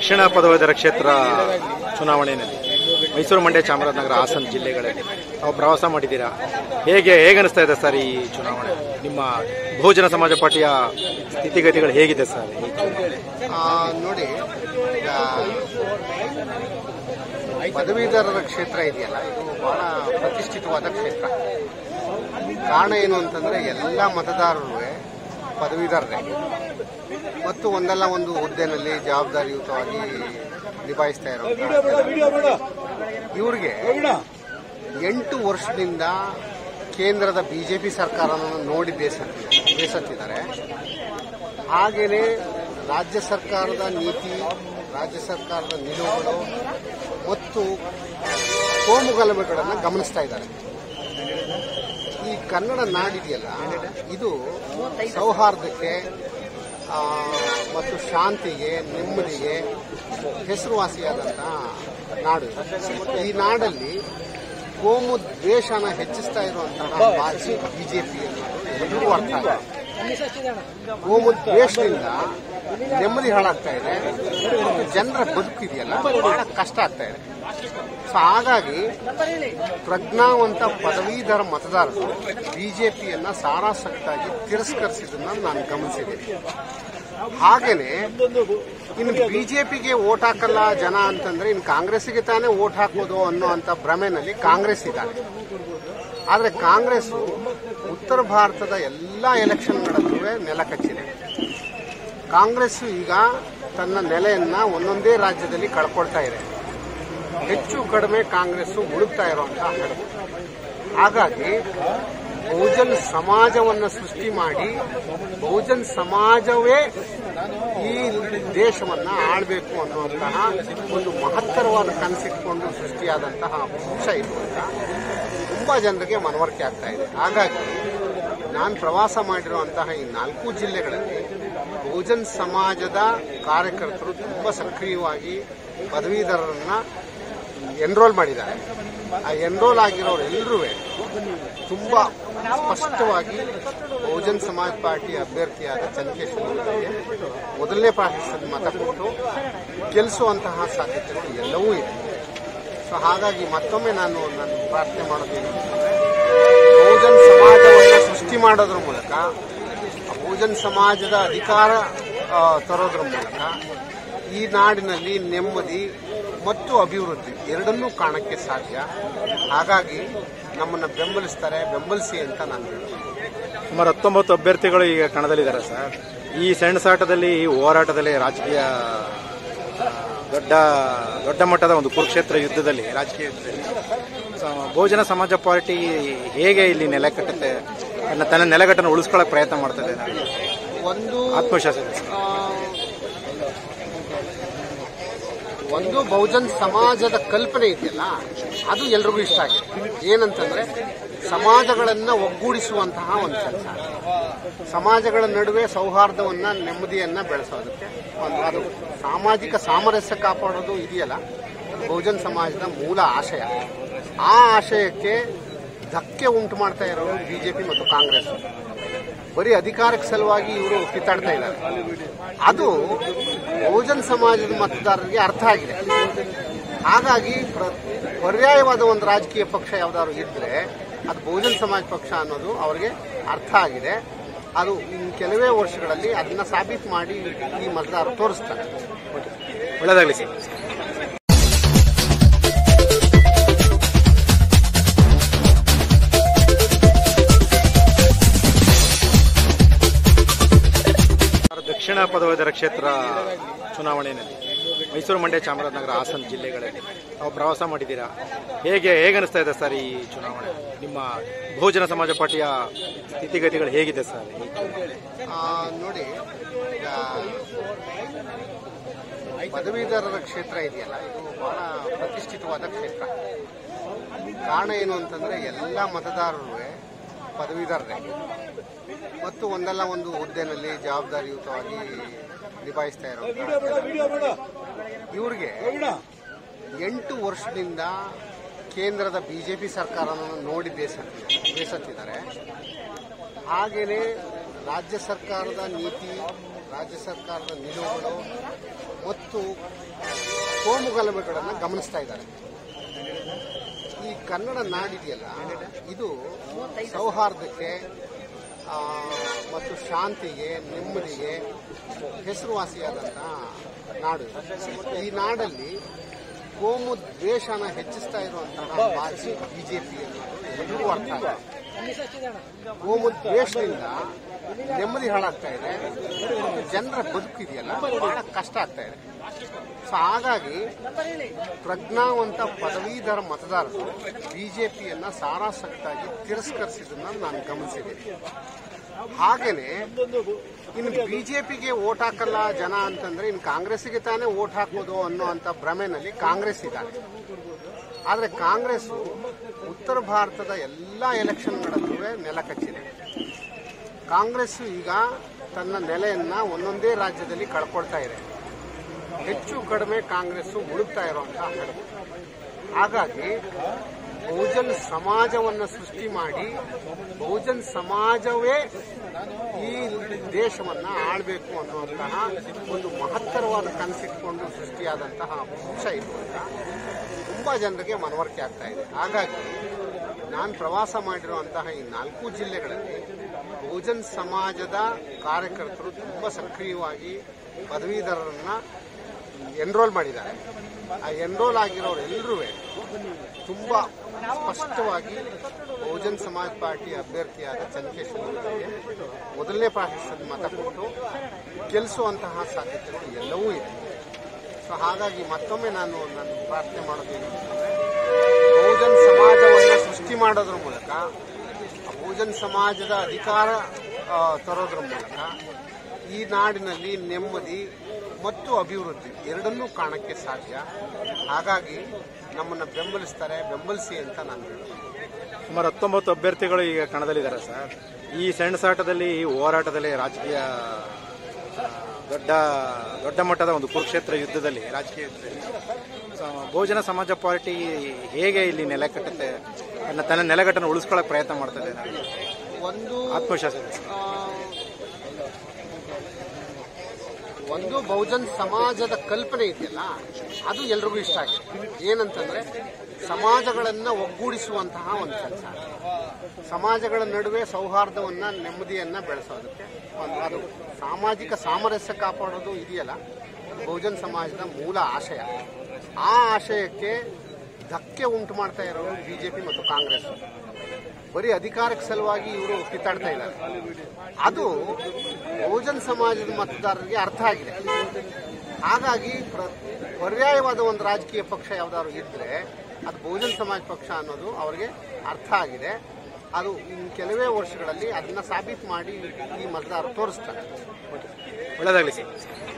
ದಕ್ಷಿಣ ಪದವೀಧರ ಕ್ಷೇತ್ರ ಚುನಾವಣೆಯಲ್ಲಿ ಮೈಸೂರು ಮಂಡ್ಯ ಚಾಮರಾಜನಗರ ಹಾಸನ ಜಿಲ್ಲೆಗಳಲ್ಲಿ ತಾವು ಪ್ರವಾಸ ಮಾಡಿದ್ದೀರಾ ಹೇಗೆ ಹೇಗೆ ಅನಿಸ್ತಾ ಇದೆ ಸರ್ ಈ ಚುನಾವಣೆ ನಿಮ್ಮ ಬಹುಜನ ಸಮಾಜ ಪಾರ್ಟಿಯ ಸ್ಥಿತಿಗತಿಗಳು ಹೇಗಿದೆ ಸರ್ ಈ ಚುನಾವಣೆ ಆ, ನೋಡಿ ಈಗ ಪದವೀಧರರ ಕ್ಷೇತ್ರ ಇದೆಯಲ್ಲ ಇದು ಬಹಳ ಪ್ರತಿಷ್ಠಿತವಾದ ಕ್ಷೇತ್ರ ಕಾರಣ ಏನು ಅಂತಂದ್ರೆ ಎಲ್ಲ ಮತದಾರರು ಪದವೀಧರರೇ ಮತ್ತು ಒಂದಲ್ಲ ಒಂದು ಹುದ್ದೆನಲ್ಲಿ ಜವಾಬ್ದಾರಿಯುತವಾಗಿ ನಿಭಾಯಿಸ್ತಾ ಇರೋ ಇವ್ರಿಗೆ ಎಂಟು ವರ್ಷದಿಂದ ಕೇಂದ್ರದ ಬಿಜೆಪಿ ಸರ್ಕಾರವನ್ನು ನೋಡಿ ಬೇಸತ್ತಿದ್ದಾರೆ ಬೇಸತ್ತಿದ್ದಾರೆ ಹಾಗೇನೆ ರಾಜ್ಯ ಸರ್ಕಾರದ ನೀತಿ ರಾಜ್ಯ ಸರ್ಕಾರದ ನಿಲುವುಗಳು ಮತ್ತು ಕೋಮುಗಲಭೆಗಳನ್ನು ಗಮನಿಸ್ತಾ ಇದ್ದಾರೆ ಈ ಕನ್ನಡ ನಾಡಿದೆಯಲ್ಲ ಇದು ಸೌಹಾರ್ದಕ್ಕೆ ಆ, ಮತ್ತು ಶಾಂತಿಗೆ ನೆಮ್ಮದಿಗೆ ಹೆಸರುವಾಸಿಯಾದಂತಹ ನಾಡು ಇದು. ಈ ನಾಡಲ್ಲಿ ಕೋಮು ದ್ವೇಷನ ಹೆಚ್ಚಿಸ್ತಾ ಇರುವಂತಹ ಪಾರ್ಟಿ ಬಿಜೆಪಿ ಅನ್ನೋದು ಎಲ್ರಿಗೂ ಅರ್ಥ ಆಗಿದೆ ಕೋಮು ದ್ವೇಷದಿಂದ ನೆಮ್ಮದಿ ಹಾಳಾಗ್ತಾ ಇದೆ ಮತ್ತು ಜನರ ಬದುಕಿದೆಯಲ್ಲ ಬಹಳ ಕಷ್ಟ ಆಗ್ತಾ ಇದೆ ಸೊ ಹಾಗಾಗಿ ಪ್ರಜ್ಞಾವಂತ ಪದವೀಧರ ಮತದಾರರು ಬಿಜೆಪಿಯನ್ನ ಸಾರಾಸಕ್ತಾಗಿ ತಿರಸ್ಕರಿಸಿದ್ದನ್ನ ನಾನು ಗಮನಿಸಿದ್ದೀನಿ ಹಾಗೇನೆ ಇನ್ನು ಬಿಜೆಪಿಗೆ ಓಟ್ ಹಾಕಲ್ಲ ಜನ ಅಂತಂದ್ರೆ ಇನ್ನು ಕಾಂಗ್ರೆಸ್ಗೆ ತಾನೇ ಓಟ್ ಹಾಕೋದು ಅನ್ನೋ ಅಂತ ಭ್ರಮೆನಲ್ಲಿ ಕಾಂಗ್ರೆಸ್ ಇದ್ದಾರೆ ಆದ್ರೆ ಕಾಂಗ್ರೆಸ್ ಉತ್ತರ ಭಾರತದ ಎಲ್ಲಾ ಎಲೆಕ್ಷನ್ಗಳಲ್ಲೂ ನೆಲ ಕಚ್ಚಿದೆ ಕಾಂಗ್ರೆಸ್ ಈಗ ತನ್ನ ನೆಲೆಯನ್ನ ಒಂದೊಂದೇ ರಾಜ್ಯದಲ್ಲಿ ಕಳ್ಕೊಳ್ತಾ ಇದೆ ಹೆಚ್ಚು ಕಡಿಮೆ ಕಾಂಗ್ರೆಸ್ ಮುಳುಗ್ತಾ ಇರುವಂತಹ ಹಣೆ ಹಾಗಾಗಿ ಬಹುಜನ್ ಸಮಾಜವನ್ನು ಸೃಷ್ಟಿ ಮಾಡಿ ಬಹುಜನ್ ಸಮಾಜವೇ ಈ ದೇಶವನ್ನ ಆಳ್ಬೇಕು ಅನ್ನುವಂತಹ ಒಂದು ಮಹತ್ತರವಾದ ಕನಸಿಟ್ಕೊಂಡು ಸೃಷ್ಟಿಯಾದಂತಹ ಪಕ್ಷ ಇದು ಅಂತ ತುಂಬಾ ಜನರಿಗೆ ಮನವರಿಕೆ ಆಗ್ತಾ ಇದೆ ಹಾಗಾಗಿ ನಾನು ಪ್ರವಾಸ ಮಾಡಿರುವಂತಹ ಈ ನಾಲ್ಕು ಜಿಲ್ಲೆಗಳಲ್ಲಿ ಬಹುಜನ್ ಸಮಾಜದ ಕಾರ್ಯಕರ್ತರು ತುಂಬಾ ಸಕ್ರಿಯವಾಗಿ ಪದವೀಧರರನ್ನ ಎನ್ರೋಲ್ ಮಾಡಿದ್ದಾರೆ ಆ ಎನ್ರೋಲ್ ಆಗಿರೋರೆಲ್ಲರೂ ತುಂಬಾ ಸ್ಪಷ್ಟವಾಗಿ ಬಹುಜನ್ ಸಮಾಜ್ ಪಾರ್ಟಿ ಅಭ್ಯರ್ಥಿಯಾದ ಚಂದ್ರಕೇಶ್ವರಿಗೆ ಮೊದಲನೇ ಪ್ರಾಶಸ್ತ್ಯದ ಮತ ಕೊಟ್ಟು ಗೆಲ್ಲಿಸುವಂತಹ ಸಾಧ್ಯತೆಗಳು ಎಲ್ಲವೂ ಇದೆ ಸೊ ಹಾಗಾಗಿ ಮತ್ತೊಮ್ಮೆ ನಾನು ನಾನು ಪ್ರಾರ್ಥನೆ ಮಾಡೋದೇನು ಅಂತಂದ್ರೆ ಬಹುಜನ್ ಸಮಾಜವನ್ನು ಸೃಷ್ಟಿ ಮಾಡೋದ್ರ ಮೂಲಕ ಆ ಬಹುಜನ್ ಸಮಾಜದ ಅಧಿಕಾರ ಆ, ತರೋದ್ರ ಮೂಲಕ ಈ ನಾಡಿನಲ್ಲಿ ನೆಮ್ಮದಿ ಮತ್ತು ಅಭಿವೃದ್ಧಿ ಎರಡನ್ನೂ ಕಾಣಕ್ಕೆ ಸಾಧ್ಯ ಹಾಗಾಗಿ ನಮ್ಮನ್ನು ಬೆಂಬಲಿಸ್ತಾರೆ ಬೆಂಬಲಿಸಿ ಅಂತ ನಾನು ಹೇಳ್ತೀನಿ ಸುಮಾರು ಹತ್ತೊಂಬತ್ತು ಅಭ್ಯರ್ಥಿಗಳು ಈಗ ಕಣದಲ್ಲಿದ್ದಾರೆ ಸರ್ ಈ ಸಣ್ಣ ಸಾಟದಲ್ಲಿ ಈ ಹೋರಾಟದಲ್ಲಿ ರಾಜಕೀಯ ಆ, ದೊಡ್ಡ ದೊಡ್ಡ ಮಟ್ಟದ ಒಂದು ಕುರುಕ್ಷೇತ್ರ ಯುದ್ಧದಲ್ಲಿ ರಾಜಕೀಯ ಯುದ್ಧದಲ್ಲಿ ಸೊ, ಬಹುಜನ ಸಮಾಜ ಪಾರ್ಟಿ ಹೇಗೆ ಇಲ್ಲಿ ನೆಲೆ ಕಟ್ಟುತ್ತೆ ತನ್ನ ತನ್ನ ನೆಲೆಗಟ್ಟನ್ನು ಉಳಿಸ್ಕೊಳ್ಳೋಕೆ ಪ್ರಯತ್ನ ಮಾಡ್ತದೆ ಒಂದು ಆತ್ಮವಿಶ್ವಾಸ ಇದೆ ಸರ್. ಆ, ಒಂದು ಬಹುಜನ್ ಸಮಾಜದ ಕಲ್ಪನೆ ಇದೆಯಲ್ಲ ಅದು ಎಲ್ರಿಗೂ ಇಷ್ಟ ಆಗಿದೆ ಏನಂತಂದ್ರೆ ಸಮಾಜಗಳನ್ನ ಒಗ್ಗೂಡಿಸುವಂತಹ ಒಂದು ಕೆಲಸ ಸಮಾಜಗಳ ನಡುವೆ ಸೌಹಾರ್ದವನ್ನ ನೆಮ್ಮದಿಯನ್ನ ಬೆಳೆಸೋದಕ್ಕೆ ಒಂದು ಅದು ಸಾಮಾಜಿಕ ಸಾಮರಸ್ಯ ಕಾಪಾಡೋದು ಇದೆಯಲ್ಲ ಅದು ಬಹುಜನ್ ಸಮಾಜದ ಮೂಲ ಆಶಯ ಆ ಆಶಯಕ್ಕೆ ಧಕ್ಕೆ ಉಂಟು ಮಾಡ್ತಾ ಇರೋರು ಬಿಜೆಪಿ ಮತ್ತು ಕಾಂಗ್ರೆಸ್ ಬರೀ ಅಧಿಕಾರಕ್ಕೆ ಸಲುವಾಗಿ ಇವರು ಕಿತ್ತಾಡ್ತಾ ಇದ್ದಾರೆ ಅದು ಬಹುಜನ್ ಸಮಾಜದ ಮತದಾರರಿಗೆ ಅರ್ಥ ಆಗಿದೆ ಹಾಗಾಗಿ ಪ್ರ- ಪರ್ಯಾಯವಾದ ಒಂದು ರಾಜಕೀಯ ಪಕ್ಷ ಯಾವ್ದಾದ್ರು ಇದ್ರೆ ಅದು ಬಹುಜನ್ ಸಮಾಜ್ ಪಕ್ಷ ಅನ್ನೋದು ಅವರಿಗೆ ಅರ್ಥ ಆಗಿದೆ ಅದು ಇನ್ನು ಕೆಲವೇ ವರ್ಷಗಳಲ್ಲಿ ಅದನ್ನ ಸಾಬೀತು ಮಾಡಿ ಈ ಮತದಾರರು ತೋರಿಸ್ತಾರೆ ಒಳ್ಳೆದಾಗಲಿ ಸರ್ ದಕ್ಷಿಣ ಪದವೀಧರ ಕ್ಷೇತ್ರ ಚುನಾವಣೆಯಲ್ಲಿ ಮೈಸೂರು ಮಂಡ್ಯ ಚಾಮರಾಜನಗರ ಹಾಸನ ಜಿಲ್ಲೆಗಳಲ್ಲಿ ತಾವು ಪ್ರವಾಸ ಮಾಡಿದ್ದೀರಾ ಹೇಗೆ ಹೇಗೆ ಅನಿಸ್ತಾ ಇದೆ ಸರ್ ಈ ಚುನಾವಣೆ ನಿಮ್ಮ ಬಹುಜನ ಸಮಾಜ ಪಾರ್ಟಿಯ ಸ್ಥಿತಿಗತಿಗಳು ಹೇಗಿದೆ ಸರ್ ಈ ಚುನಾವಣೆ ಆ, ನೋಡಿ ಈಗ ಪದವೀಧರರ ಕ್ಷೇತ್ರ ಇದೆಯಲ್ಲ ಇದು ಬಹಳ ಪ್ರತಿಷ್ಠಿತವಾದ ಕ್ಷೇತ್ರ ಕಾರಣ ಏನು ಅಂತಂದ್ರೆ ಎಲ್ಲ ಮತದಾರರು ಪದವೀಧರರೇ ಮತ್ತು ಒಂದಲ್ಲ ಒಂದು ಹುದ್ದೆನಲ್ಲಿ ಜವಾಬ್ದಾರಿಯುತವಾಗಿ ನಿಭಾಯಿಸ್ತಾ ಇರೋ ಇವ್ರಿಗೆ ಎಂಟು ವರ್ಷದಿಂದ ಕೇಂದ್ರದ ಬಿಜೆಪಿ ಸರ್ಕಾರವನ್ನು ನೋಡಿ ಬೇಸತ್ತಿದ್ದಾರೆ ಬೇಸತ್ತಿದ್ದಾರೆ ಹಾಗೇನೆ ರಾಜ್ಯ ಸರ್ಕಾರದ ನೀತಿ ರಾಜ್ಯ ಸರ್ಕಾರದ ನಿಲುವುಗಳು ಮತ್ತು ಕೋಮುಗಲಭೆಗಳನ್ನು ಗಮನಿಸ್ತಾ ಇದ್ದಾರೆ ಈ ಕನ್ನಡ ನಾಡಿದೆಯಲ್ಲ ಇದು ಸೌಹಾರ್ದಕ್ಕೆ ಆ, ಮತ್ತು ಶಾಂತಿಗೆ ನೆಮ್ಮದಿಗೆ ಹೆಸರುವಾಸಿಯಾದಂತಹ ನಾಡು ಈ ನಾಡಲ್ಲಿ ಕೋಮು ದ್ವೇಷನ ಹೆಚ್ಚಿಸ್ತಾ ಇರುವಂತಹ ಪಾರ್ಟಿ ಬಿಜೆಪಿ ಎಲ್ರಿಗೂ ಅರ್ಥ ಆಗಿದೆ ಕೋಮು ದ್ವೇಷದಿಂದ ನೆಮ್ಮದಿ ಹಾಳಾಗ್ತಾ ಇದೆ ಮತ್ತು ಜನರ ಬದುಕಿದೆಯಲ್ಲ ಬಹಳ ಕಷ್ಟ ಆಗ್ತಾ ಇದೆ ಸೊ ಹಾಗಾಗಿ ಪ್ರಜ್ಞಾವಂತ ಪದವೀಧರ ಮತದಾರರು ಬಿಜೆಪಿಯನ್ನ ಸಾರಾಸಕ್ತಾಗಿ ತಿರಸ್ಕರಿಸಿದ್ದನ್ನ ನಾನು ಗಮನಿಸಿದ್ದೀನಿ ಹಾಗೇನೆ ಇನ್ನು ಬಿಜೆಪಿಗೆ ಓಟ್ ಹಾಕಲ್ಲ ಜನ ಅಂತಂದ್ರೆ ಇನ್ನು ಕಾಂಗ್ರೆಸ್ಗೆ ತಾನೇ ಓಟ್ ಹಾಕೋದು ಅನ್ನೋ ಅಂತ ಭ್ರಮೆನಲ್ಲಿ ಕಾಂಗ್ರೆಸ್ ಇದ್ದಾರೆ ಆದರೆ ಕಾಂಗ್ರೆಸ್ ಉತ್ತರ ಭಾರತದ ಎಲ್ಲ ಎಲೆಕ್ಷನ್ಗಳಲ್ಲೂ ನೆಲ ಕಚ್ಚಿದೆ ಕಾಂಗ್ರೆಸ್ ಈಗ ತನ್ನ ನೆಲೆಯನ್ನ ಒಂದೊಂದೇ ರಾಜ್ಯದಲ್ಲಿ ಕಳ್ಕೊಳ್ತಾ ಇದೆ ಹೆಚ್ಚು ಕಡಿಮೆ ಕಾಂಗ್ರೆಸ್ ಮುಳುಗ್ತಾ ಇರುವಂತಹ ಹಡಗು ಹಾಗಾಗಿ ಬಹುಜನ್ ಸಮಾಜವನ್ನು ಸೃಷ್ಟಿ ಮಾಡಿ ಬಹುಜನ್ ಸಮಾಜವೇ ಈ ದೇಶವನ್ನ ಆಳ್ಬೇಕು ಅನ್ನುವಂತಹ ಒಂದು ಮಹತ್ತರವಾದ ಕನಸಿಟ್ಕೊಂಡು ಸೃಷ್ಟಿಯಾದಂತಹ ಪಕ್ಷ ಇದು ಅಂತ ತುಂಬಾ ಜನರಿಗೆ ಮನವರಿಕೆ ಆಗ್ತಾ ಇದೆ ಹಾಗಾಗಿ ನಾನು ಪ್ರವಾಸ ಮಾಡಿರುವಂತಹ ಈ ನಾಲ್ಕು ಜಿಲ್ಲೆಗಳಲ್ಲಿ ಬಹುಜನ್ ಸಮಾಜದ ಕಾರ್ಯಕರ್ತರು ತುಂಬಾ ಸಕ್ರಿಯವಾಗಿ ಪದವೀಧರರನ್ನ ಎನ್ರೋಲ್ ಮಾಡಿದ್ದಾರೆ ಆ ಎನ್ರೋಲ್ ಆಗಿರೋರೆಲ್ಲರೂ ತುಂಬಾ ಸ್ಪಷ್ಟವಾಗಿ ಬಹುಜನ್ ಸಮಾಜ್ ಪಾರ್ಟಿ ಅಭ್ಯರ್ಥಿಯಾದ ಚಂದ್ರಕೇಶ್ವರಿಗೆ ಮೊದಲನೇ ಪ್ರಾಶಸ್ತ್ಯದ ಮತ ಕೊಟ್ಟು ಗೆಲ್ಲಿಸುವಂತಹ ಸಾಧ್ಯತೆಗಳು ಎಲ್ಲವೂ ಇದೆ ಸೊ ಹಾಗಾಗಿ ಮತ್ತೊಮ್ಮೆ ನಾನು ನಾನು ಪ್ರಾರ್ಥನೆ ಮಾಡೋದೇನು ಅಂತಂದ್ರೆ ಬಹುಜನ್ ಸಮಾಜವನ್ನು ಸೃಷ್ಟಿ ಮಾಡೋದ್ರ ಮೂಲಕ ಆ ಬಹುಜನ್ ಸಮಾಜದ ಅಧಿಕಾರ ಆ, ತರೋದ್ರ ಮೂಲಕ ಈ ನಾಡಿನಲ್ಲಿ ನೆಮ್ಮದಿ ಮತ್ತು ಅಭಿವೃದ್ಧಿ ಎರಡನ್ನೂ ಕಾಣಕ್ಕೆ ಸಾಧ್ಯ ಹಾಗಾಗಿ ನಮ್ಮನ್ನು ಬೆಂಬಲಿಸ್ತಾರೆ ಬೆಂಬಲಿಸಿ ಅಂತ ನಾನು ಹೇಳ್ತೀನಿ ಸುಮಾರು ಹತ್ತೊಂಬತ್ತು ಅಭ್ಯರ್ಥಿಗಳು ಈಗ ಕಣದಲ್ಲಿದ್ದಾರೆ ಸರ್ ಈ ಸೆಣಸಾಟದಲ್ಲಿ ಈ ಹೋರಾಟದಲ್ಲಿ ರಾಜಕೀಯ ಆ, ದೊಡ್ಡ ದೊಡ್ಡ ಮಟ್ಟದ ಒಂದು ಕುರುಕ್ಷೇತ್ರ ಯುದ್ಧದಲ್ಲಿ ರಾಜಕೀಯ ಯುದ್ಧದಲ್ಲಿ ಸೊ, ಬಹುಜನ ಸಮಾಜ ಪಾರ್ಟಿ ಹೇಗೆ ಇಲ್ಲಿ ನೆಲೆ ಕಟ್ಟುತ್ತೆ ತನ್ನ ತನ್ನ ನೆಲೆಗಟ್ಟನ್ನು ಉಳಿಸ್ಕೊಳ್ಳೋಕೆ ಪ್ರಯತ್ನ ಮಾಡ್ತದೆ ಒಂದು ಆತ್ಮವಿಶ್ವಾಸ ಇದೆ ಸರ್. ಆ, ಒಂದು ಬಹುಜನ್ ಸಮಾಜದ ಕಲ್ಪನೆ ಇದೆಯಲ್ಲ ಅದು ಎಲ್ರಿಗೂ ಇಷ್ಟ ಆಗಿದೆ ಏನಂತಂದ್ರೆ ಸಮಾಜಗಳನ್ನ ಒಗ್ಗೂಡಿಸುವಂತಹ ಒಂದು ಕೆಲಸ ಸಮಾಜಗಳ ನಡುವೆ ಸೌಹಾರ್ದವನ್ನ ನೆಮ್ಮದಿಯನ್ನ ಬೆಳೆಸೋದಕ್ಕೆ ಒಂದು ಅದು ಸಾಮಾಜಿಕ ಸಾಮರಸ್ಯ ಕಾಪಾಡೋದು ಇದೆಯಲ್ಲ ಬಹುಜನ್ ಸಮಾಜದ ಮೂಲ ಆಶಯ ಆ ಆಶಯಕ್ಕೆ ಧಕ್ಕೆ ಉಂಟು ಮಾಡ್ತಾ ಇರೋರು ಬಿಜೆಪಿ ಮತ್ತು ಕಾಂಗ್ರೆಸ್ ಬರೀ ಅಧಿಕಾರಕ್ಕೆ ಸಲುವಾಗಿ ಇವರು ಕಿತ್ತಾಡ್ತಾ ಇದ್ದಾರೆ ಅದು ಬಹುಜನ್ ಸಮಾಜದ ಮತದಾರರಿಗೆ ಅರ್ಥ ಆಗಿದೆ ಹಾಗಾಗಿ ಪ್ರ- ಪರ್ಯಾಯವಾದ ಒಂದು ರಾಜಕೀಯ ಪಕ್ಷ ಯಾವ್ದಾದ್ರು ಇದ್ರೆ ಅದು ಬಹುಜನ್ ಸಮಾಜ್ ಪಕ್ಷ ಅನ್ನೋದು ಅವರಿಗೆ ಅರ್ಥ ಆಗಿದೆ ಅದು ಇನ್ನು ಕೆಲವೇ ವರ್ಷಗಳಲ್ಲಿ ಅದನ್ನ ಸಾಬೀತು ಮಾಡಿ ಈ ಮತದಾರರು ತೋರಿಸ್ತಾರೆ ಒಳ್ಳೆಯದಾಗಲಿ ಸರ್